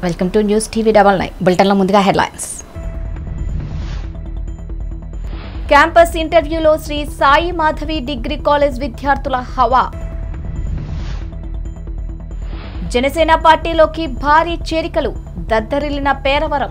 Welcome to news TV double nine బులెటిన్లో ముందుగా headlines campus ఇంటర్వ్యూలో శ్రీ సాయి మాధవి డిగ్రీ కాలేజ్ విద్యార్థుల హవా జనసేన పార్టీలోకి భారీ చేరికలు దద్దరిల్లిన పేరవరం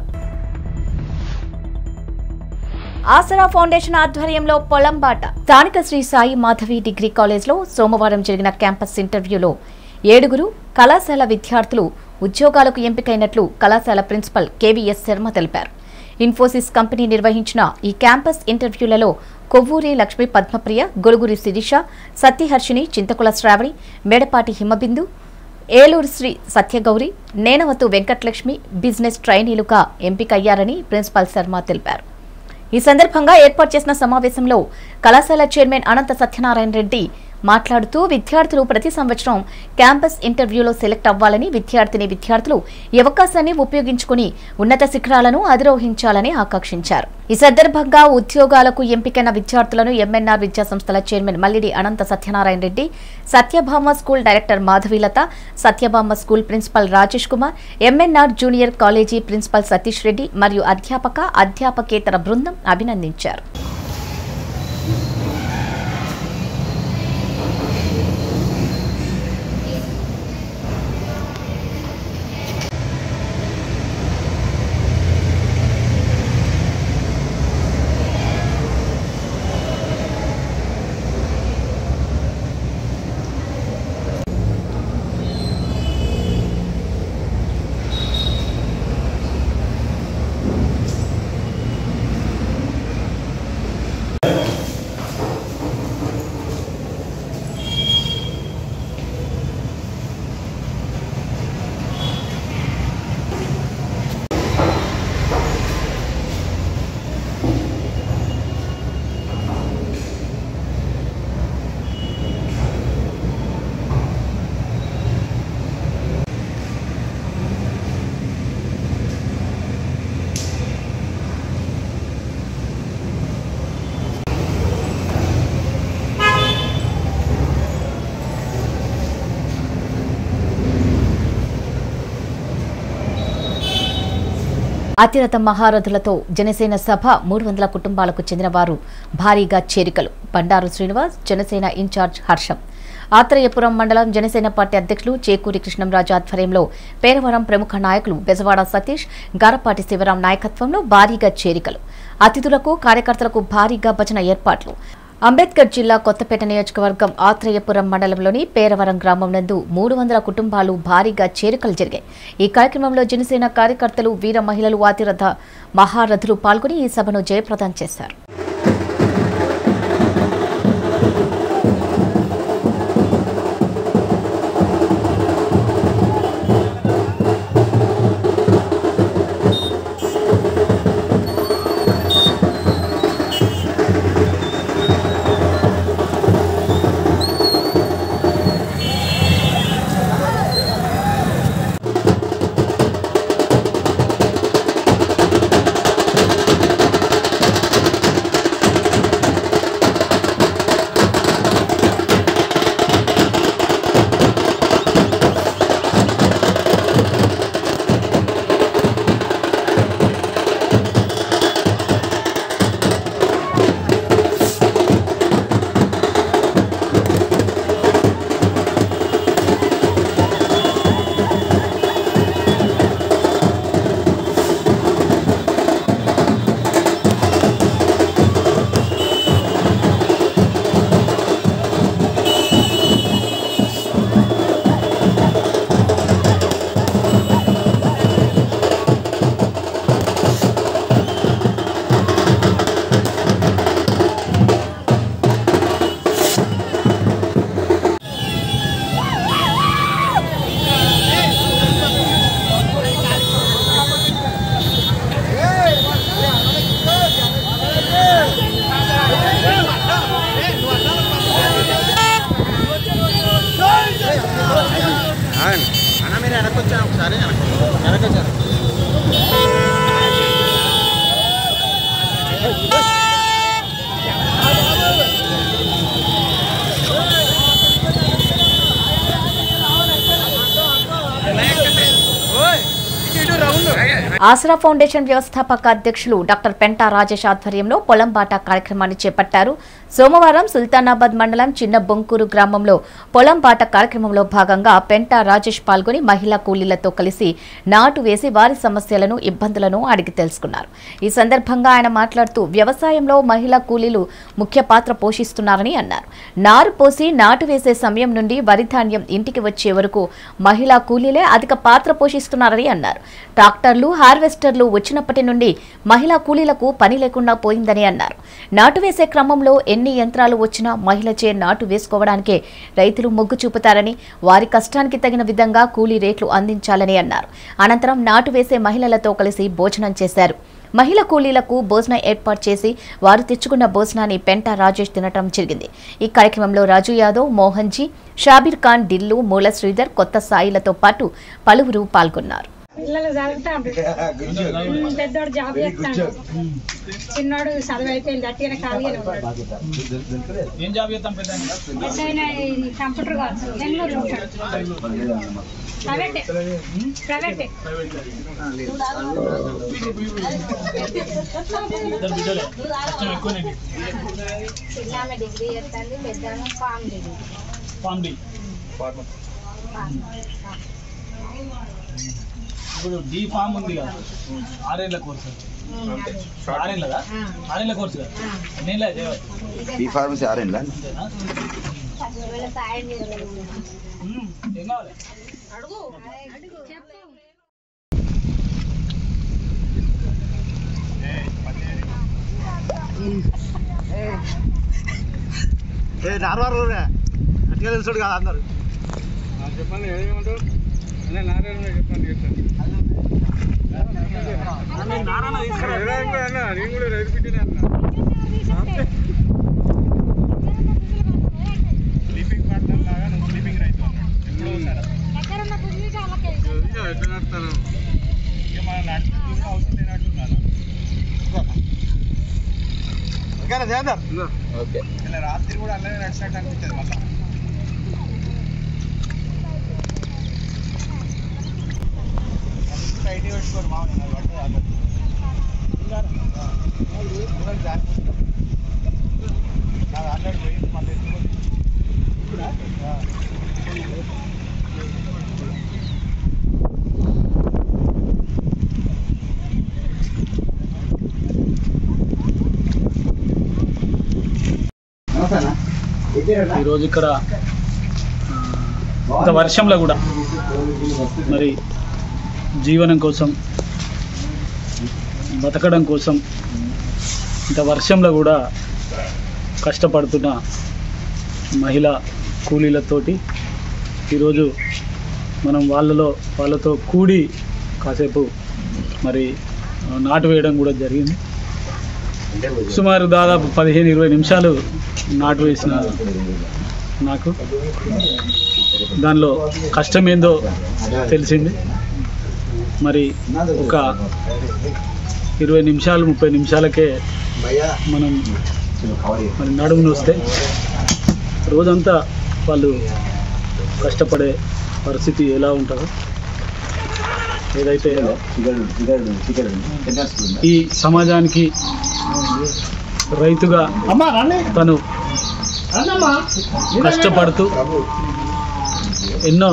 ఆసరా ఫౌండేషన్ ఆధ్వర్యంలో పొలంబాట స్థానిక శ్రీ సాయి మాధవి డిగ్రీ కాలేజ్లో సోమవారం జరిగిన క్యాంపస్ ఇంటర్వ్యూలో ఏడుగురు కళాశాల విద్యార్థులు ఉద్యోగాలకు ఎంపికైనట్లు కళాశాల ప్రిన్సిపల్ కేవీఎస్ శర్మ తెలిపారు ఇన్ఫోసిస్ కంపెనీ నిర్వహించిన ఈ క్యాంపస్ ఇంటర్వ్యూలలో కొవ్వూరి లక్ష్మీ పద్మప్రియ గొలుగురి శిరీష సత్యహర్షిని చింతకుల శ్రావణి మేడపాటి హిమబిందు ఏలూరు శ్రీ సత్యగౌరి నేనవతు వెంకటలక్ష్మి బిజినెస్ ట్రైనీలుగా ఎంపికయ్యారని ప్రిన్సిపల్ శర్మ తెలిపారు ఈ సందర్భంగా ఏర్పాటు చేసిన సమావేశంలో కళాశాల చైర్మన్ అనంత సత్యనారాయణ రెడ్డి మాట్లాడుతూ విద్యార్థులు ప్రతి సంవత్సరం క్యాంపస్ ఇంటర్వ్యూలో సెలెక్ట్ అవ్వాలని విద్యార్థిని విద్యార్థులు ఈ అవకాశాన్ని ఉపయోగించుకుని ఉన్నత శిఖరాలను అధిరోహించాలని ఆకాంక్షించారు ఈ సందర్భంగా ఉద్యోగాలకు ఎంపికైన విద్యార్థులను ఎంఎన్ఆర్ విద్యా సంస్థల chairman Mallidi Anantha Satyanarayana Reddy Satyabhama school director Madhavilatha Satyabhama school principal Rajesh Kumar MNR junior college principal Satish Reddy మరియు అధ్యాపక అధ్యాపకేతర బృందం అభినందించారు అతిరథ మహారథులతో జనసేన సభ మూడు వందల కుటుంబాలకు చెందిన వారు భారీగా చేరికలు బండారు శ్రీనివాస్ జనసేన ఇన్ఛార్జ్ హర్షం ఆత్రేయపురం మండలం జనసేన పార్టీ అధ్యక్షులు చేకూరి కృష్ణంరాజు ఆధ్వర్యంలో పేరవరం ప్రముఖ నాయకులు బెజవాడ సతీష్ గారపాటి శివరాం నాయకత్వంలో భారీగా చేరికలు అతిథులకు కార్యకర్తలకు భారీగా భజన ఏర్పాట్లు అంబేద్కర్ జిల్లా కొత్తపేట నియోజకవర్గం ఆత్రేయపురం మండలంలోని పేరవరం గ్రామం నందు మూడు వందల కుటుంబాలు భారీగా చేరికలు జరిగాయి ఈ కార్యక్రమంలో జనసేన కార్యకర్తలు వీర మహిళలు అతిరథ మహారథులు పాల్గొని ఈ సభను జయప్రదం చేశారు అన్న మీరు వెనక్కి వచ్చాను ఒకసారి వెనక్కి వెనక్కి వచ్చాను ఓయ్ ఇటు ఇటు ఆసరా ఫౌండేషన్ వ్యవస్థాపక అధ్యక్షులు డాక్టర్ పెంటా రాజేష్ ఆధ్వర్యంలో పొలం బాట కార్యక్రమాన్ని చేపట్టారు సోమవారం సుల్తానాబాద్ మండలం చిన్న బొంకూరు గ్రామంలో పొలం బాట కార్యక్రమంలో భాగంగా పెంటా రాజేష్ పాల్గొని మహిళా కూలీలతో కలిసి నాటు వేసి వారి సమస్యలను ఇబ్బందులను అడిగి తెలుసుకున్నారు ఈ సందర్భంగా ఆయన మాట్లాడుతూ వ్యవసాయంలో మహిళా కూలీలు ముఖ్య పాత్ర పోషిస్తున్నారని అన్నారు నారు పోసి నాటు వేసే సమయం నుండి వరి ధాన్యం ఇంటికి వచ్చే వరకు మహిళా కూలీలే అధిక పాత్ర పోషిస్తున్నారని అన్నారు ట్రాక్టర్లు హార్వెస్టర్లు వచ్చినప్పటి నుండి మహిళా కూలీలకు పని లేకుండా పోయిందని అన్నారు నాటు వేసే క్రమంలో ఎన్ని యంత్రాలు వచ్చినా మహిళచే నాటు వేసుకోవడానికే రైతులు మొగ్గు చూపుతారని వారి కష్టానికి తగిన విధంగా కూలీ రేట్లు అందించాలని అన్నారు అనంతరం నాటు వేసే మహిళలతో కలిసి భోజనం చేశారు మహిళ కూలీలకు భోజనం ఏర్పాటు చేసి వారు తెచ్చుకున్న భోజనాన్ని పెంట రాజేష్ తినటం జరిగింది ఈ కార్యక్రమంలో రాజు యాదవ్ మోహన్ జీ షాబీర్ ఖాన్ డిల్లు మూల శ్రీధర్ కొత్త సాయిలతో పాటు పలువురు పాల్గొన్నారు పిల్లలు చదువుతాండ్రు పెద్దోడు జాబ్ చేస్తాడు చిన్నోడు చదువు అయిపోయింది అట్టిగా ఖాళీగానే ఉన్నాడు ఏం జాబ్ చేద్దాం పెద్ద ఎస్ఐనా ఇది కంప్యూటర్ కావచ్చు బెంగళూరులో ఉంటాడు ప్రైవేటే ప్రైవేటే ఇద్దరు బిడ్డలే కష్టం ఎక్కువనే చిన్న ఆమె డిగ్రీ చేస్తుంది పెద్ద ఆమె ఫామ్ డిగ్రీ ఫామ్ డి ఇప్పుడు డి ఫామ్ ఉంది కదా ఆరేళ్ల కోర్సు ఆరేళ్ళదా ఆరేళ్ల కోర్సు కదా ఎన్నేళ్ళ చేయవచ్చు బీ ఫార్మసీ ఆరేండ్లా ఒకవేళ సాయం చేయలేదు ఏం కావాలి అడుగు చెప్పు ఏ నార్మల్ అట్లా తెలుసుడు కదా అందరు చెప్పండి ఏమంటారు అదే నారాయణ చెప్పండి అన్న నేను కూడా రైతు బిడ్డనే అన్న స్లీపింగ్ పార్ట్నర్ లాగా నువ్వు స్లీపింగ్ రైతు అన్నాడు ఎప్పుడో ఒకసారి ఇక ఎట్లా నడుస్తాను ఇక మన నడుచుకుంటూ అవసరం లేనట్టున్నాను ఓకేనా చేద్దాం ఓకే ఇలా రాత్రి కూడా అలానే నడిచినట్టు అనిపించదు మళ్ళీ టైట్ పెట్టుకోరు మామూలు అది పట్టు ఆపదు. దూరం జారిపోతుంది. నా దాంట్లో పోయింది మళ్ళీ ఎత్తుకొని. ఆ. ఈరోజు ఇక్కడ ఆ, ఇంత వర్షంలో కూడా మరి జీవనం కోసం బతకడం కోసం ఇంత వర్షంలో కూడా కష్టపడుతున్న మహిళా కూలీలతోటి ఈరోజు మనం వాళ్ళలో వాళ్ళతో కూడి కాసేపు మరి ఆ, నాటు వేయడం కూడా జరిగింది సుమారు దాదాపు పదిహేను ఇరవై నిమిషాలు నాటు వేసిన నాకు దానిలో కష్టం ఏందో తెలిసింది మరి ఒక ఇరవై నిమిషాలు ముప్పై నిమిషాలకే మనం మరి నడుమును వస్తే రోజంతా వాళ్ళు కష్టపడే పరిస్థితి ఎలా ఉంటుందో ఏదైతే ఈ సమాజానికి రైతుగా తను కష్టపడుతూ ఎన్నో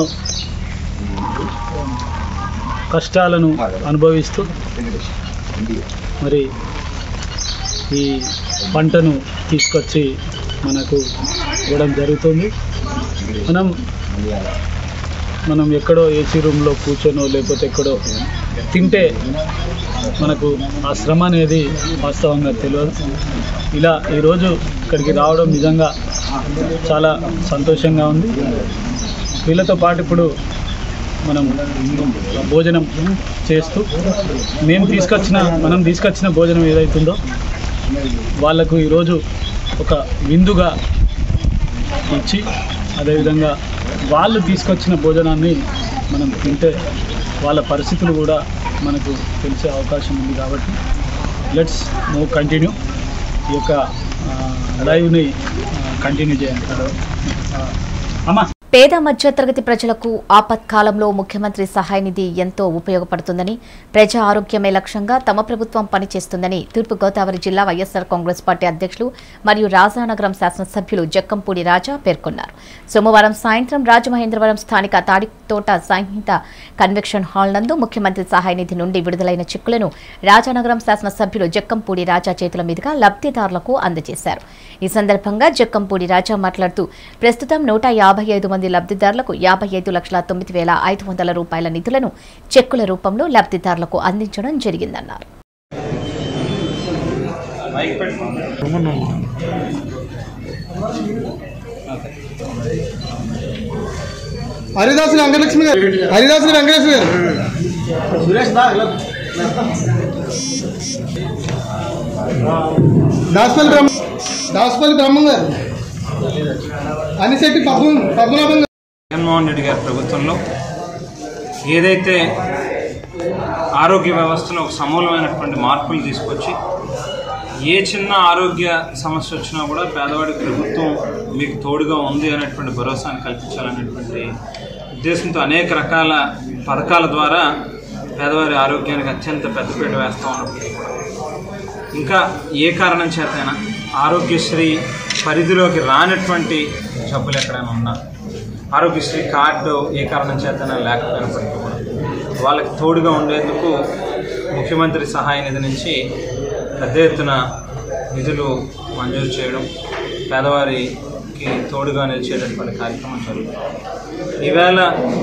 కష్టాలను అనుభవిస్తూ మరి ఈ పంటను తీసుకొచ్చి మనకు ఇవ్వడం జరుగుతుంది మనం మనం ఎక్కడో ఏసీ రూమ్లో కూర్చొనో లేకపోతే ఎక్కడో తింటే మనకు ఆ శ్రమ అనేది వాస్తవంగా తెలియదు ఇలా ఈరోజు ఇక్కడికి రావడం నిజంగా చాలా సంతోషంగా ఉంది వీళ్ళతో పాటు ఇప్పుడు మనం భోజనం చేస్తూ మేము తీసుకొచ్చిన మనం తీసుకొచ్చిన భోజనం ఏదైతుందో వాళ్ళకు ఈరోజు ఒక విందుగా ఇచ్చి అదేవిధంగా వాళ్ళు తీసుకొచ్చిన భోజనాన్ని మనం తింటే వాళ్ళ పరిస్థితులు కూడా మనకు తెలిసే అవకాశం ఉంది కాబట్టి లెట్స్ మూవ్ కంటిన్యూ ఈ యొక్క ఆ, లైవ్ని కంటిన్యూ చేయండి ఆ, అమ్మా పేద మధ్యతరగతి ప్రజలకు ఆపత్కాలంలో ముఖ్యమంత్రి సహాయ నిధి ఎంతో ఉపయోగపడుతుందని ప్రజా ఆరోగ్యమే లక్ష్యంగా తమ ప్రభుత్వం పనిచేస్తుందని తూర్పుగోదావరి జిల్లా వైఎస్సార్ కాంగ్రెస్ పార్టీ అధ్యక్షులు మరియు రాజానగరం శాసనసభ్యులు జక్కంపూడి రాజా పేర్కొన్నారు సోమవారం సాయంత్రం రాజమహేంద్రవరం స్థానిక తాడితోట సంహిత కన్వెన్షన్ హాల్ నందు ముఖ్యమంత్రి సహాయ నిధి నుండి విడుదలైన చెక్కులను రాజానగరం శాసనసభ్యులు జక్కంపూడి రాజా చేతుల మీదుగా లబ్ధిదారులకు అందజేశారు ఈ సందర్భంగా జక్కంపూడి రాజా మాట్లాడుతూ ప్రస్తుతం నూట యాభై ఐదు మంది లబ్ధిదారులకు యాభై ఐదు లక్షల తొమ్మిది వేల ఐదు వందల రూపాయల నిధులను చెక్కుల రూపంలో లబ్ధిదారులకు అందించడం జరిగిందన్నారు హరిదాసులు వెంకటలక్ష్మి గారు హరిదాసులు వెంకటేశ్వర గారు దాసపల్లి బ్రహ్మ దాసపల్లి బ్రహ్మం గారు అనిశెట్టి పద్మ పద్మనాభం గారు జగన్మోహన్ రెడ్డి గారి ప్రభుత్వంలో ఏదైతే ఆరోగ్య వ్యవస్థలో ఒక సమూలమైనటువంటి మార్పులు తీసుకొచ్చి ఏ చిన్న ఆరోగ్య సమస్య వచ్చినా కూడా పేదవాడికి ప్రభుత్వం మీకు తోడుగా ఉంది అనేటువంటి భరోసాను కల్పించాలనేటువంటి ఉద్దేశంతో అనేక రకాల పథకాల ద్వారా పేదవారి ఆరోగ్యానికి అత్యంత పెద్దపీట వేస్తూ ఉన్నప్పటికీ కూడా ఇంకా ఏ కారణం చేతైనా ఆరోగ్యశ్రీ పరిధిలోకి రానటువంటి జబ్బులు ఎక్కడైనా ఉన్నా ఆరోగ్యశ్రీ కార్డు ఏ కారణం చేతైనా లేకపోయినప్పటికీ కూడా వాళ్ళకి తోడుగా ఉండేందుకు ముఖ్యమంత్రి సహాయ నిధి నుంచి పెద్ద ఎత్తున నిధులు మంజూరు చేయడం పేదవారికి తోడుగా నిలిచేటటువంటి కార్యక్రమం జరుగుతుంది ఈవేళ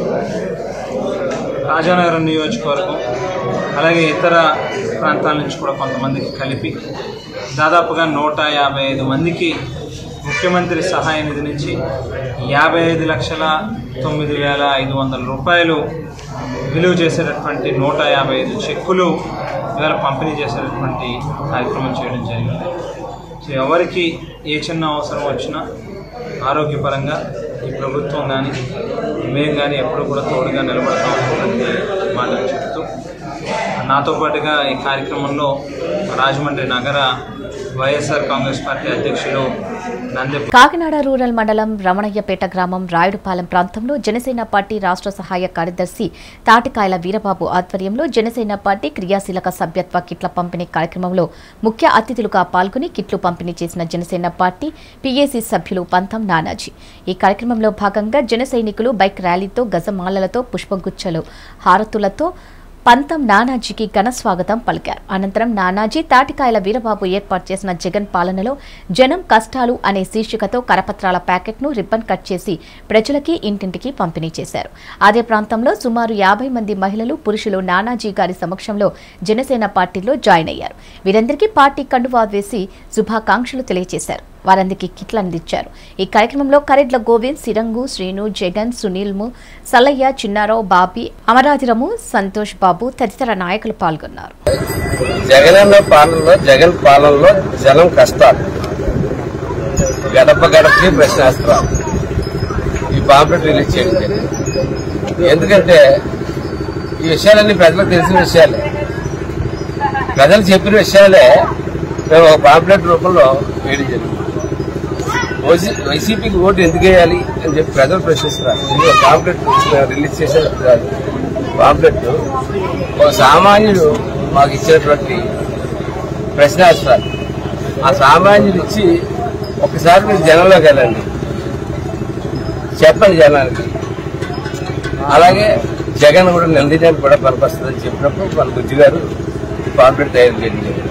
రాజానగరం నియోజకవర్గం అలాగే ఇతర ప్రాంతాల నుంచి కూడా కొంతమందికి కలిపి దాదాపుగా నూట యాభై ఐదు మందికి ముఖ్యమంత్రి సహాయ నిధి నుంచి యాభై ఐదు లక్షల తొమ్మిది వేల ఐదు వందల రూపాయలు విలువ చేసేటటువంటి నూట యాభై ఐదు చెక్కులు ఇవాళ పంపిణీ చేసేటటువంటి కార్యక్రమం చేయడం జరిగింది సో ఎవరికి ఏ చిన్న అవసరం వచ్చినా ఆరోగ్యపరంగా ఈ ప్రభుత్వం కానీ మేము కానీ ఎప్పుడు కూడా తోడుగా నిలబడతామనేటువంటి మాటలు చెప్తూ నాతో పాటుగా ఈ కార్యక్రమంలో రాజమండ్రి నగర వైఎస్ఆర్ కాంగ్రెస్ పార్టీ అధ్యక్షులు నంది కాకినాడ రూరల్ మండలం రమణయ్యపేట గ్రామం రాయుడుపాలెం ప్రాంతంలో జనసేన పార్టీ రాష్ట్ర సహాయ కార్యదర్శి తాటికాయల వీరబాబు ఆధ్వర్యంలో జనసేన పార్టీ క్రియాశీలక సభ్యత్వ కిట్ల పంపిణీ కార్యక్రమంలో ముఖ్య అతిథులుగా పాల్గొని కిట్లు పంపిణీ చేసిన జనసేన పార్టీ పీఏసీ సభ్యులు పంతం నానాజీ ఈ కార్యక్రమంలో భాగంగా జన సైనికులు బైక్ ర్యాలీతో గజమాలలతో పుష్పగుచ్చలు హారతులతో పంతం నానాజీకి ఘన స్వాగతం పలికారు అనంతరం నానాజీ తాటికాయల వీరబాబు ఏర్పాటు చేసిన జగన్ పాలనలో జనం కష్టాలు అనే శీర్షికతో కరపత్రాల ప్యాకెట్ను రిబ్బన్ కట్ చేసి ప్రజలకి ఇంటింటికి పంపిణీ చేశారు అదే ప్రాంతంలో సుమారు యాభై మంది మహిళలు పురుషులు నానాజీ గారి సమక్షంలో జనసేన పార్టీలో జాయిన్ అయ్యారు వీరందరికీ పార్టీ కండువా వేసి శుభాకాంక్షలు తెలియజేశారు వారందరికీ కిట్లు అందించారు ఈ కార్యక్రమంలో కరెడ్ల గోవింద్ సిరంగు శ్రీను జగన్ సునీల్ము సల్లయ్య చిన్నారావు బాబీ అమరాధిరము సంతోష్ బాబు తదితర నాయకులు పాల్గొన్నారు జగనన్న పాలనలో జగన్ పాలనలో జనం కష్టాలు గడప గడపకి ప్రశ్నాస్త్రాలు ఈ పాంప్లెట్ రిలీజ్ చేయడం జరిగింది ఎందుకంటే ఈ విషయాలన్నీ ప్రజలకు తెలిసిన విషయాలే ప్రజలు చెప్పిన విషయాలే మేము ఒక పాంప్లెట్ రూపంలో వేయడం జరిగింది ఓసీ- వైసీపీకి ఓటు ఎందుకు వేయాలి అని చెప్పి ప్రజలు ప్రశ్నిస్తున్నారు ఇది ఒక పాంప్లెట్ రిలీజ్ చేసే పాంప్లెట్ ఒక సామాన్యుడు మాకు ఇచ్చినటువంటి ప్రశ్నాస్త్రాలు ఆ సామాన్యుడు ఇచ్చి ఒకసారి మీరు జనంలోకి వెళ్ళండి చెప్పండి జనానికి అలాగే జగన్ కూడా నిలదీయడానికి కూడా పనికొస్తుందని చెప్పినప్పుడు మన బుజ్జి గారు ఈ పాంప్లెట్ తయారు చేయడం జరిగింది.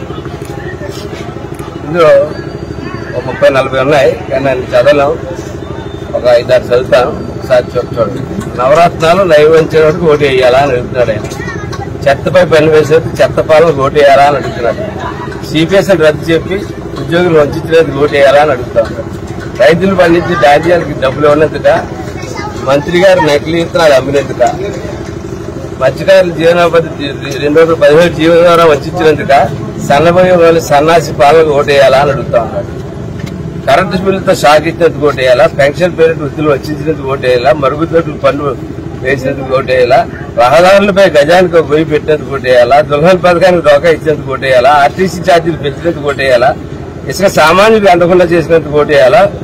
ఇందులో ఒక ముప్పై నలభై ఉన్నాయి కానీ నేను చదవలేం ఒక ఐదారు చదువుతాను ఒకసారి చూ- చూడండి నవరత్నాలు నైవంచడానికి ఓటు వేయాలా అని అడుగుతున్నాడు ఆయన చెత్తపై పని వేసేది చెత్త పాలనకు ఓటు వేయాలా అని అడుగుతున్నాడు సిపిఎస్ రద్దు చెప్పి ఉద్యోగులు వంచడానికి ఓటు వేయాలా అని అడుగుతా ఉన్నాడు రైతులు పండించి ధాన్యాలకి డబ్బులు ఇవ్వనందుక మంత్రి గారు నకిలీ విత్తనాలు అమ్మినందుక మత్స్యకారుల జీవనోపాధి రెండు వందల పదిహేడు జీవన వంచినందుక సన్నబోయే వాళ్ళు సన్నాసి పాలనకు ఓటేయాలా అని అడుగుతా ఉన్నాడు కరెంటు బిల్లుతో షాక్ ఇచ్చినందుకు ఓటేయాలా పెన్షన్ పేరెంట్ వృద్ధులు వచ్చినందుకు ఓటేయాలా మరుగుదొడ్లు పన్ను వేసినందుకు ఓటేయాలా రహదారులపై గజానికి ఒక వెయ్యి పెట్టినందుకు ఓటేయాలా దుల్హన్ పథకానికి డోకా ఇచ్చినందుకు ఓటేయాలా ఆర్టీసీ ఛార్జీలు పెంచినందుకు ఓటేయాలా ఇసుక సామాన్యులు అందకుండా చేసినందుకు ఓటేయాలా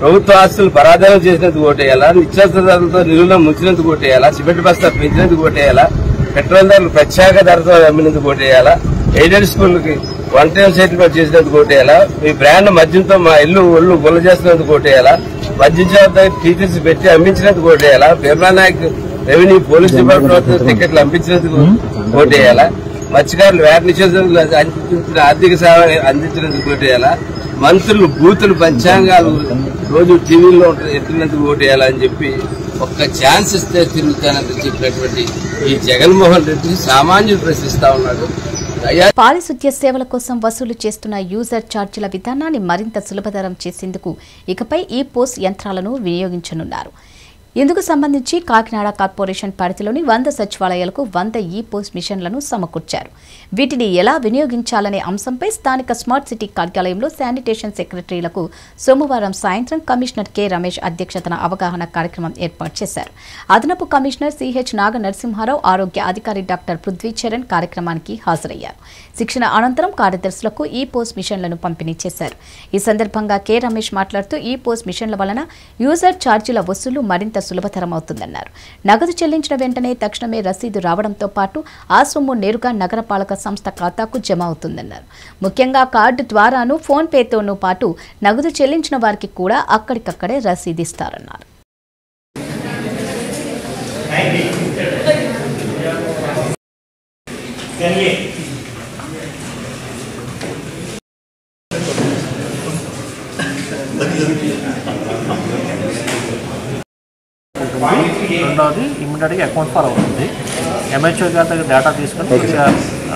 ప్రభుత్వ ఆస్తులు పరాధనం చేసినందుకు ఓటేయాలా నిత్యావసర ధరలతో నిలువులో ముంచినందుకు ఓటేయాలా సిమెంట్ బస్తా పెంచినందుకు ఓటేయాలా పెట్రోల్ ధరలు ప్రత్యేక ధరతో అమ్మినందుకు ఓటేయాలా ఎయిడెడ్ స్కూల్కి వన్ టైం సెటిల్మెంట్ చేసినందుకు ఓటేయాలా మీ బ్రాండ్ మద్యంతో మా ఇల్లు ఒళ్ళు గుల్ల చేసినందుకు ఓటేయాలా మద్యం చేత టీచర్స్ పెట్టి అమ్మించినందుకు ఓటేయాలా Birla Nayak revenue police department టికెట్లు అమ్మించినందుకు ఓటేయాలా మత్స్యకారులు వేట నిషేధం అందించిన ఆర్థిక సేవ అందించినందుకు ఓటేయాలా మంత్రులు బూతులు పంచాంగాలు రోజు టీవీలో ఎత్తినందుకు ఓటేయాలని చెప్పి ఒక్క ఛాన్స్ ఇస్తే తిరుగుతానని చెప్పినటువంటి ఈ జగన్మోహన్ రెడ్డి సామాన్యులు ప్రశ్నిస్తా ఉన్నాడు అయ్యా పారిశుద్ధ్య సేవల కోసం వసూలు చేస్తున్న యూజర్ ఛార్జీల విధానాన్ని మరింత సులభతరం చేసేందుకు ఇకపై ఈ పోస్ యంత్రాలను వినియోగించనున్నారు ఇందుకు సంబంధించి కాకినాడ కార్పొరేషన్ పరిధిలోని వంద సచివాలయాలకు వంద ఈ పోస్ట్ మిషన్లను సమకూర్చారు వీటిని ఎలా వినియోగించాలనే అంశంపై స్థానిక స్మార్ట్ సిటీ కార్యాలయంలో శానిటేషన్ సెక్రటరీలకు సోమవారం సాయంత్రం కమిషనర్ కె రమేష్ అధ్యక్షతన అవగాహన కార్యక్రమం ఏర్పాటు చేశారు అదనపు కమిషనర్ సిహెచ్ నాగ నరసింహారావు ఆరోగ్య అధికారి డాక్టర్ పృథ్వీ చరణ్ కార్యక్రమానికి హాజరయ్యారు శిక్షణ అనంతరం కార్యదర్శులకు ఈ పోస్ట్ మిషన్లను పంపిణీ చేశారు ఈ సందర్భంగా కె రమేష్ మాట్లాడుతూ ఈ పోస్ట్ మిషన్ల వలన యూజర్ ఛార్జీల వసూలు మరింత సులభతరం అవుతుందన్నారు నగదు చెల్లించిన వెంటనే తక్షణమే రసీదు రావడంతో పాటు ఆ సొమ్ము నేరుగా నగరపాలక సంస్థ ఖాతాకు జమ అవుతుందన్నారు ముఖ్యంగా కార్డు ద్వారాను ఫోన్ పేతోనూ పాటు నగదు చెల్లించిన వారికి కూడా అక్కడికక్కడే రసీదిస్తారన్నారు రెండవది ఇమ్మీడియట్గా అకౌంట్ ఫాలో అవుతుంది ఎంహెచ్ఓ గారి దగ్గర డేటా తీసుకొని కొద్దిగా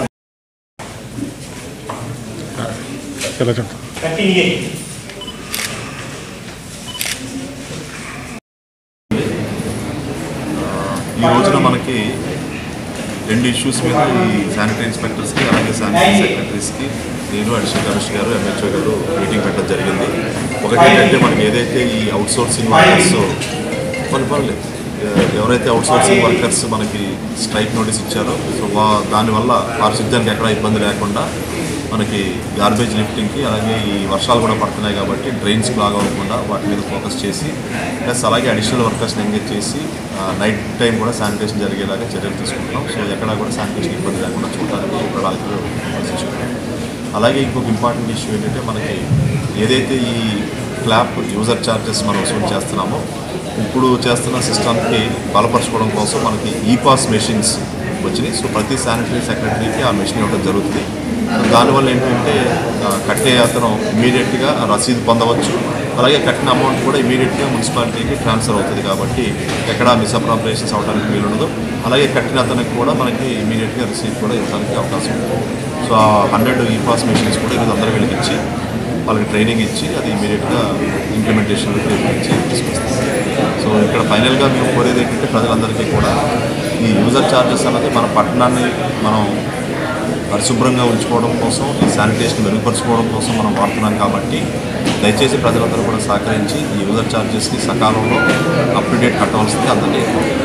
ఈ రోజున మనకి రెండు ఇష్యూస్ మీద ఈ శానిటరీ ఇన్స్పెక్టర్స్కి అలాగే శానిటరీ సెక్రటరీస్కి నేను additional commissioner garu MHO garu meeting పెట్టడం జరిగింది ఒకటి ఏంటంటే మనకి ఏదైతే ఈ అవుట్ సోర్సింగ్ వర్కర్స్ కొన్ని పర్లేదు ఎవరైతే అవుట్ సోర్సింగ్ వర్కర్స్ మనకి స్ట్రైక్ నోటీస్ ఇచ్చారో సో వా దానివల్ల పారిశుద్ధ్యానికి ఎక్కడ ఇబ్బంది లేకుండా మనకి గార్బేజ్ లిఫ్టింగ్కి అలాగే ఈ వర్షాలు కూడా పడుతున్నాయి కాబట్టి డ్రైన్స్ క్లాగ్ అవ్వకుండా వాటి మీద ఫోకస్ చేసి ప్లస్ అలాగే అడిషనల్ వర్కర్స్ని ఎంగేజ్ చేసి నైట్ టైం కూడా శానిటేషన్ జరిగేలాగా చర్యలు తీసుకుంటున్నాం సో ఎక్కడా కూడా శానిటేషన్ ఇబ్బంది లేకుండా చూడడానికి ప్రణాళికలు ఆలోచించుకుంటాం అలాగే ఇంకొక ఇంపార్టెంట్ ఇష్యూ ఏంటంటే మనకి ఏదైతే ఈ క్లాప్ యూజర్ ఛార్జెస్ మనం వసూలు చేస్తున్నామో ఇప్పుడు చేస్తున్న సిస్టమ్కి బలపరచుకోవడం కోసం మనకి ఈ పాస్ మెషిన్స్ వచ్చినాయి సో ప్రతి శానిటరీ సెక్రటరీకి ఆ మెషిన్ ఇవ్వడం జరుగుతుంది దానివల్ల ఏంటంటే ఆ, కట్టే అతను ఇమీడియట్గా రసీదు పొందవచ్చు అలాగే కట్టిన అమౌంట్ కూడా ఇమీడియట్గా మున్సిపాలిటీకి ట్రాన్స్ఫర్ అవుతుంది కాబట్టి ఎక్కడ మిస్అప్రాపరేషన్స్ అవడానికి వీలుండదు అలాగే కట్టిన అతనికి కూడా మనకి ఇమీడియట్గా రిసీట్ కూడా ఇవ్వడానికి అవకాశం ఉంటుంది సో ఆ హండ్రెడ్ ఈ పాస్ మెషిన్స్ కూడా ఈరోజు అందరూ వెలిగించి వాళ్ళకి ట్రైనింగ్ ఇచ్చి అది ఇమీడియట్గా ఇంప్లిమెంటేషన్లోకి ఇచ్చి తీసుకొస్తాం సో ఇక్కడ ఫైనల్గా మేము కోరేది ఏంటంటే ప్రజలందరికీ కూడా ఈ యూజర్ ఛార్జెస్ అన్నది మన పట్టణాన్ని మనం పరిశుభ్రంగా ఉంచుకోవడం కోసం ఈ శానిటేషన్ మెరుగుపరుచుకోవడం కోసం మనం వాడుతున్నాం కాబట్టి దయచేసి ప్రజలందరూ కూడా సహకరించి ఈ యూజర్ ఛార్జెస్ని సకాలంలో అప్ టు డేట్ కట్టవలసింది అందరినీ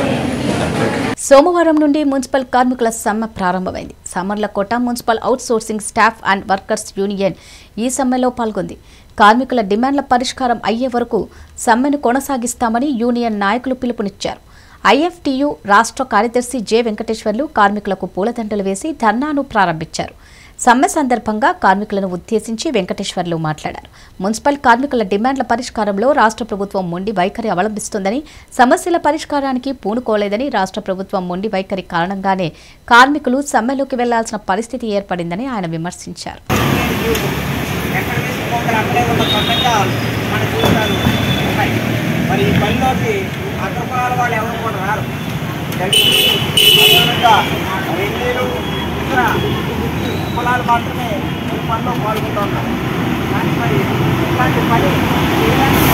సోమవారం నుండి మున్సిపల్ కార్మికుల సమ్మె ప్రారంభమైంది Samarlakota municipal outsourcing staff and workers union ఈ సమ్మెలో పాల్గొంది కార్మికుల డిమాండ్ల పరిష్కారం అయ్యే వరకు సమ్మెను కొనసాగిస్తామని యూనియన్ నాయకులు పిలుపునిచ్చారు ఐఎఫ్టియు రాష్ట్ర కార్యదర్శి జె వెంకటేశ్వర్లు కార్మికులకు పూలదండలు వేసి ధర్నాను ప్రారంభించారు సమ్మె సందర్భంగా కార్మికులను ఉద్దేశించి వెంకటేశ్వర్లు మాట్లాడారు మున్సిపల్ కార్మికుల డిమాండ్ల పరిష్కారంలో రాష్ట్ర ప్రభుత్వం మొండి వైఖరి అవలంబిస్తుందని సమస్యల పరిష్కారానికి పూనుకోలేదని రాష్ట్ర ప్రభుత్వం మొండి వైఖరి కారణంగానే కార్మికులు సమ్మెలోకి వెళ్లాల్సిన పరిస్థితి ఏర్పడిందని ఆయన విమర్శించారు ఎక్కడ తీసుకుంటారు అక్కడే ఉన్న కొత్తగా మన జీవితాలు ఉంటాయి మరి ఈ పనిలోకి అగ్రకులాల వాళ్ళు ఎవరు కూడా రారు అదేవిధంగా రెడ్డిలు ఇతర కులాలు మాత్రమే ఈ పనిలో పాల్గొంటున్నారు కానీ మరి ఇట్లాంటి పని చేయడానికి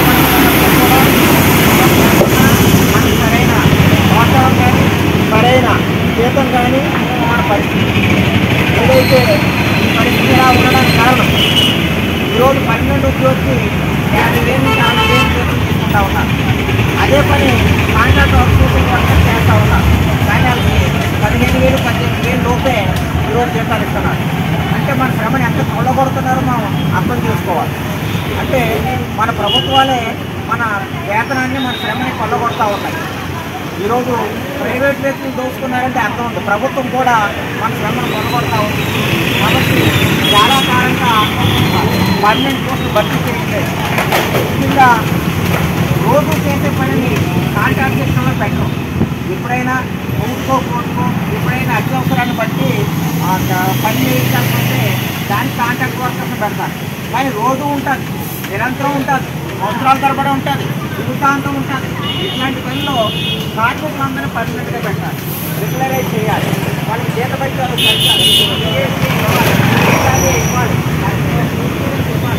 మనకి సరైన వాతావరణం కానీ సరైన జీతం కానీ మన పరిస్థితి ఏదైతే ఈ పరిస్థితి ఇలా ఉండడానికి కారణం ఈరోజు పన్నెండు ఉద్యోగి యాభై వేలు నుంచి అరవై వేలు జీతం తీసుకుంటా ఉన్నారు అదే పని కాంట్రాక్ట్ అవుట్సోర్సింగ్ వర్కర్ చేస్తూ ఉన్నారు కానీ వాళ్ళకి పదిహేను వేలు పద్దెనిమిది వేలు లోపే ఈరోజు జీతాలు ఇస్తున్నారు అంటే మన శ్రమని ఎంత కొల్లగొడుతున్నారో మనం అర్థం చేసుకోవాలి అంటే మన ప్రభుత్వాలే మన వేతనాన్ని మన శ్రమని కొల్లగొడతా ఉన్నాయి ఈరోజు ప్రైవేట్ వ్యక్తులు దోచుకున్నారంటే అర్థం ఉంది ప్రభుత్వం కూడా మన శ్రమను కొనగొడతా ఉంది కాబట్టి చాలా కాలంగా పర్మనెంట్ పోస్టులు భర్తీ చేయట్లేదు ముఖ్యంగా రోజు చేసే పనిని కాంట్రాక్ట్ సిస్టంలో పెట్టడం ఎప్పుడైనా కొనుక్కో కొనుక్కో ఎప్పుడైనా అత్యవసరాన్ని బట్టి ఆ క- పని చేయించాల్సి వస్తే దానికి కాంట్రాక్ట్ వర్కర్స్ పెడతారు కానీ రోజు ఉంటుంది నిరంతరం ఉంటుంది సంవత్సరాల తరబడి ఉంటుంది జీవితాంతం ఉంటుంది ఇట్లాంటి పనిలో కార్మికులందరూ పర్మనెంట్గా పెట్టాలి రెగ్యులరైజ్ చేయాలి వాళ్ళకి జీత పెట్టి వాళ్ళకి పెంచాలి GST ఇవ్వాలి. జీతాలు ఇవ్వాలి ఇన్సూరెన్స్ ఇవ్వాలి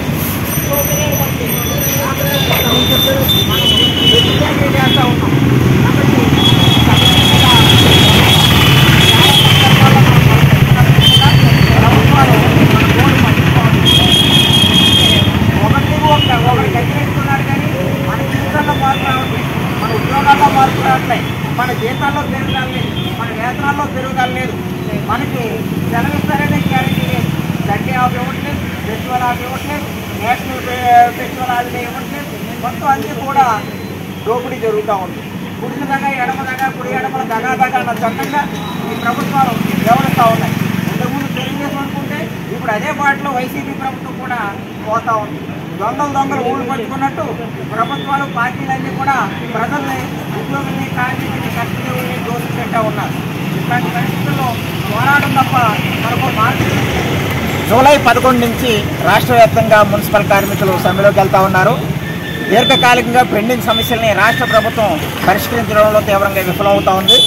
మనం వెసులుబాటు చేస్తా ఉన్నాం కాబట్టి ఒకటి ఒక ఒకటి కట్టినట్టున్నారు కానీ మన జీవితాల్లో మార్పు రావట్లేదు మన ఉద్యోగాల్లో మార్పు రావట్లేదు మన జీతాల్లో పెరుగుదల లేదు మన వేతనాల్లో పెరుగుదల లేదు మనకి సెలవిస్తారనే గ్యారెంటీ లేదు సండే ఆఫ్ ఇవ్వట్లేదు ఫెస్టివల్ ఆఫ్ ఇవ్వట్లేదు నేషనల్ ఫె- ఫెస్టివల్ హాలిడే ఇవ్వట్లేదు మొత్తం అన్నీ కూడా దోపిడీ జరుగుతూ ఉంది కుడిన దగా ఎడమ దగా కుడి ఎడమల దగా దగా అన్న చందంగా ఈ ప్రభుత్వాలు వ్యవహరిస్తూ ఉన్నాయి ఇంతకుముందు తెలుగుదేశం అనుకుంటే ఇప్పుడు అదే బాటలో వైసీపీ ప్రభుత్వం కూడా పోతా ఉంది దొంగలు దొంగలు ఊళ్ళు పంచుకున్నట్టు ప్రభుత్వాలు పార్టీలన్నీ కూడా ప్రజల్ని ఉద్యోగుల్ని కార్మికుల్ని కర్షకుల్ని దోషిపెట్టా ఉన్నారు ఇట్లాంటి పరిస్థితుల్లో పోరాటం తప్ప మనకు మార్పు జూలై పదకొండు నుంచి రాష్ట్ర వ్యాప్తంగా మున్సిపల్ కార్మికులు సమ్మెలోకి వెళ్తా ఉన్నారు దీర్ఘకాలికంగా పెండింగ్ సమస్యల్ని రాష్ట్ర ప్రభుత్వం పరిష్కరించడంలో తీవ్రంగా విఫలమవుతా ఉంది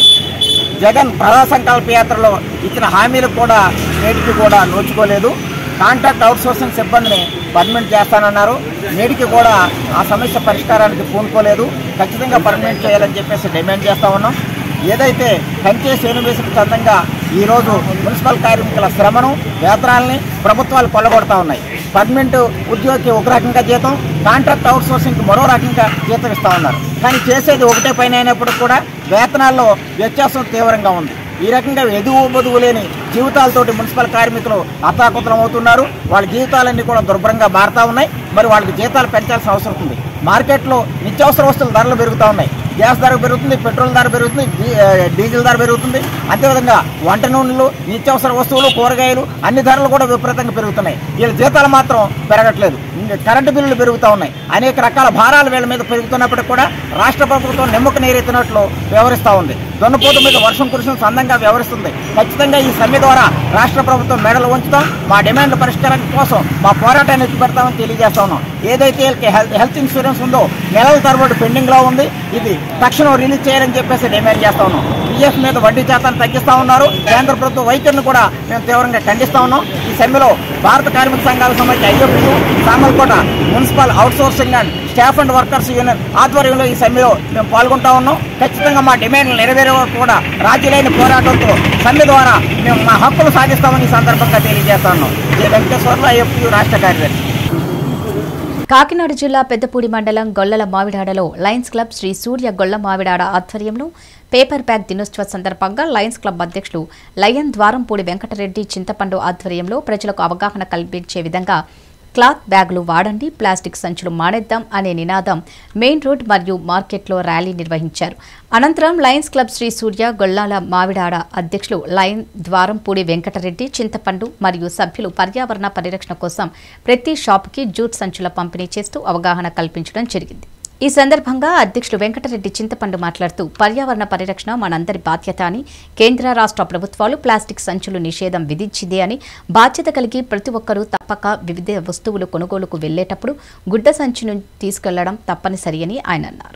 జగన్ ప్రజా సంకల్ప యాత్రలో ఇచ్చిన హామీలు కూడా నేటికి కూడా నోచుకోలేదు కాంట్రాక్ట్ అవుట్సోర్సింగ్ సిబ్బందిని పర్మనెంట్ చేస్తానన్నారు నేటికి కూడా ఆ సమస్య పరిష్కారానికి పూనుకోలేదు ఖచ్చితంగా పర్మనెంట్ చేయాలని చెప్పేసి డిమాండ్ చేస్తా ఉన్నాం ఏదైతే కంచే శ్రేణువేశకు చందంగా ఈరోజు మున్సిపల్ కార్మికుల శ్రమను వేతనాలని ప్రభుత్వాలు కొల్లగొడతా ఉన్నాయి పర్మనెంట్ ఉద్యోగికి ఒక రకంగా జీతం కాంట్రాక్ట్ అవుట్సోర్సింగ్కి మరో రకంగా జీతం ఇస్తా ఉన్నారు కానీ చేసేది ఒకటే పైన అయినప్పుడు కూడా వేతనాల్లో వ్యత్యాసం తీవ్రంగా ఉంది ఈ రకంగా ఎదుగు బదువు లేని జీవితాలతోటి మున్సిపల్ కార్మికులు అతాకుతలం అవుతున్నారు వాళ్ళ జీవితాలన్నీ కూడా దుర్భరంగా మారుతా ఉన్నాయి మరి వాళ్ళకి జీతాలు పెంచాల్సిన అవసరం ఉంది మార్కెట్లో నిత్యావసర వస్తువుల ధరలు పెరుగుతూ ఉన్నాయి గ్యాస్ ధర పెరుగుతుంది పెట్రోల్ ధర పెరుగుతుంది డీ- ఆ, డీజిల్ ధర పెరుగుతుంది అంతేవిధంగా వంట నూనెలు నిత్యావసర వస్తువులు కూరగాయలు అన్ని ధరలు కూడా విపరీతంగా పెరుగుతున్నాయి వీళ్ళ జీతాలు మాత్రం పెరగట్లేదు ఇంకా కరెంటు బిల్లులు పెరుగుతూ ఉన్నాయి అనేక రకాల భారాలు వీళ్ళ మీద పెరుగుతున్నప్పటికీ కూడా రాష్ట్ర ప్రభుత్వం నిమ్మక నీరెత్తినట్లు వ్యవహరిస్తూ ఉంది దున్నపోతు మీద వర్షం కురిసిన సందంగా వ్యవహరిస్తుంది ఖచ్చితంగా ఈ సమ్మె ద్వారా రాష్ట్ర ప్రభుత్వం మెడలు ఉంచుతాం మా డిమాండ్ల పరిష్కారం కోసం మా పోరాటాన్ని ఎత్తిపెడతామని తెలియజేస్తా ఉన్నాం ఏదైతే వీళ్ళకి హెల్త్ హెల్త్ ఇన్సూరెన్స్ ఉందో నెలల తరబడి పెండింగ్ లో ఉంది ఇది తక్షణం రిలీజ్ చేయాలని చెప్పేసి డిమాండ్ చేస్తా ఉన్నాం పిఎఫ్ మీద వడ్డీ శాతాన్ని తగ్గిస్తా ఉన్నారు కేంద్ర ప్రభుత్వ వైఖరిని కూడా మేము తీవ్రంగా ఖండిస్తా ఉన్నాం ఈ సమ్మెలో భారత కార్మిక సంఘాల సమాఖ్య IFU Samalkota municipal outsourcing and staff and workers union ఆధ్వర్యంలో ఈ సమ్మెలో మేము పాల్గొంటా ఉన్నాం ఖచ్చితంగా మా డిమాండ్లు నెరవేరే వరకు కూడా రాజ్యలేని పోరాటంతో సమ్మె ద్వారా మేము మా హక్కులు సాధిస్తామని ఈ సందర్భంగా తెలియజేస్తా ఉన్నాం జే వెంకటేశ్వర్లు ఐఎఫ్యూ రాష్ట్ర కార్యదర్శి కాకినాడ జిల్లా పెద్దపూడి మండలం గొల్లల మావిడాడలో లయన్స్ క్లబ్ శ్రీ సూర్య గొల్ల మావిడాడ ఆధ్వర్యంలో పేపర్ బ్యాగ్ దినోత్సవ సందర్భంగా లయన్స్ క్లబ్ అధ్యక్షులు లయన్ ద్వారంపూడి వెంకటరెడ్డి చింతపండు ఆధ్వర్యంలో ప్రజలకు అవగాహన కల్పించే విధంగా క్లాత్ బ్యాగులు వాడండి ప్లాస్టిక్ సంచులు మానేద్దాం అనే నినాదం మెయిన్ రోడ్ మరియు మార్కెట్లో ర్యాలీ నిర్వహించారు అనంతరం లయన్స్ క్లబ్ శ్రీ సూర్య గొల్లాల మావిడాడ అధ్యక్షులు లయన్ ద్వారంపూడి వెంకటరెడ్డి చింతపండు మరియు సభ్యులు పర్యావరణ పరిరక్షణ కోసం ప్రతి షాపుకి జూట్ సంచుల పంపిణీ చేస్తూ అవగాహన కల్పించడం జరిగింది ఈ సందర్భంగా అధ్యక్షులు వెంకటరెడ్డి చింతపండు మాట్లాడుతూ పర్యావరణ పరిరక్షణ మనందరి బాధ్యత అని కేంద్ర రాష్ట్ర ప్రభుత్వాలు ప్లాస్టిక్ సంచులు నిషేధం విధించింది అని బాధ్యత కలిగి ప్రతి ఒక్కరూ తప్పక వివిధ వస్తువులు కొనుగోలుకు వెళ్లేటప్పుడు గుడ్డ సంచును తీసుకెళ్లడం తప్పనిసరి అని ఆయన అన్నారు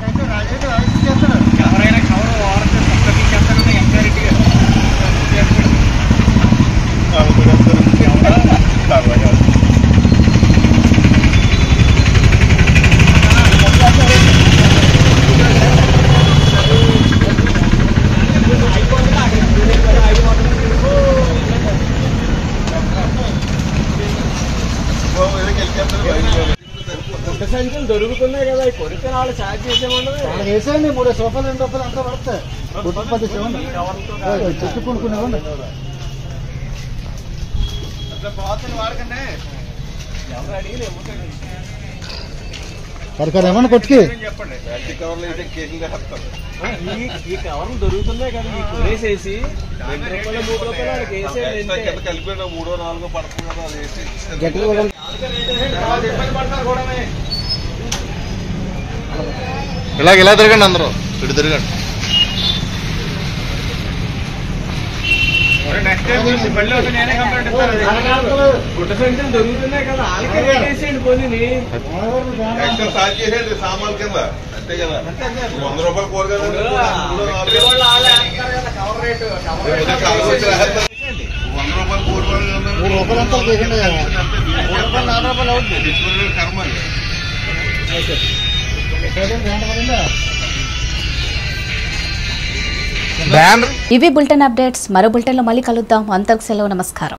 గుడ్డ సంచులు దొరుకుతున్నాయి కదా ఈ కొరికిన వాళ్ళు ఛార్జ్ చేసేమన్నది వేసేయండి మూడు సోఫాలు రెండు రూపాయలు అంతా పడతాయి గుడ్డ పది ఇవ్వండి చెట్టు కొనుక్కునేవ్వండి అట్లా బాతులు వాడకండి ఎవరు అడిగి సరికారు ఏమన్నా కొట్టుకి ఈ కవర్లు దొరుకుతున్నాయి కదా ఈ కొనేసేసి రెండు రూపాయలు మూడు రూపాయలు వాళ్ళకి వేసేయండి అంతే. కలిపిన మూడో నాలుగో పడుతుంది కదా అది వేసి గట్టిగా కూడా ఇలాగ ఇలా తిరగండి అందరూ ఇటు తిరగండి గుడ్డ సంచులు దొరుకుతున్నాయి కదా వాళ్ళకే వేసేయండి పోనీ ఎక్స్ట్రా సార్ చేసేది సామాన్ కింద అంతే కదా వంద రూపాయలు కూరగాయలు మూడో నాలుగో వంద రూపాయలు కూరగాయలు మూడు రూపాయలు అంతా చేసిండే కదా మూడు రూపాయలు నాలుగు రూపాయలు అవుతుంది కర్మ అది. ఇవి బులెటిన్ అప్డేట్స్ మరో బులెటిన్లో మళ్ళీ కలుద్దాం అంతకు సెలవు నమస్కారం